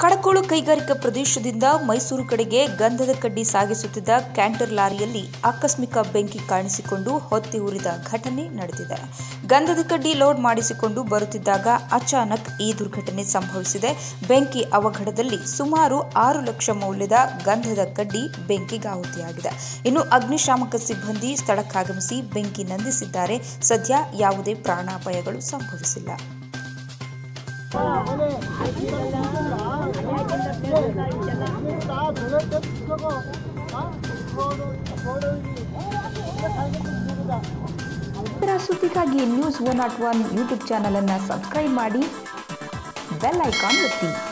ಕಡಕೋಳು ಕೈಗಾರಿಕಾ ಪ್ರದೇಶದಿಂದ ಮೈಸೂರು ಕಡೆಗೆ ಗಂಧದ ಕಡ್ಡಿ ಸಾಗಿಸುತ್ತಿದ್ದ ಕ್ಯಾಂಟರ್ ಲಾರಿಯಲ್ಲಿ ಆಕಸ್ಮಿಕ ಬೆಂಕಿ ಕಾಣಿಸಿಕೊಂಡು ಹೊತ್ತಿ ಉರಿದ ಘಟನೆ ನಡೆದಿದೆ ಗಂಧದ ಕಡ್ಡಿ ಲೋಡ್ ಮಾಡಿಸಿಕೊಂಡು ಬರುತ್ತಿದ್ದಾಗ ಅಚಾನಕ್ ಈ ದುರ್ಘಟನೆ ಸಂಭವಿಸಿದೆ ಬೆಂಕಿ ಅವಘಡದಲ್ಲಿ ಸುಮಾರು ಆರು ಲಕ್ಷ ಮೌಲ್ಯದ ಗಂಧದ ಕಡ್ಡಿ ಬೆಂಕಿಗಾಹುತಿಯಾಗಿದೆ ಇನ್ನು ಅಗ್ನಿಶಾಮಕ ಸಿಬ್ಬಂದಿ ಸ್ಥಳಕ್ಕಾಗಮಿಸಿ ಬೆಂಕಿ ನಂದಿಸಿದ್ದಾರೆ ಸದ್ಯ ಯಾವುದೇ ಪ್ರಾಣಾಪಾಯಗಳು ಸಂಭವಿಸಿಲ್ಲ ಇದರ ಸುದ್ದಿಗಾಗಿ news one nought one YouTube channel ಅನ್ನು ಸಬ್ಸ್ಕ್ರೈಬ್ ಮಾಡಿ ಬೆಲ್ ಐಕಾನ್ ಒತ್ತಿ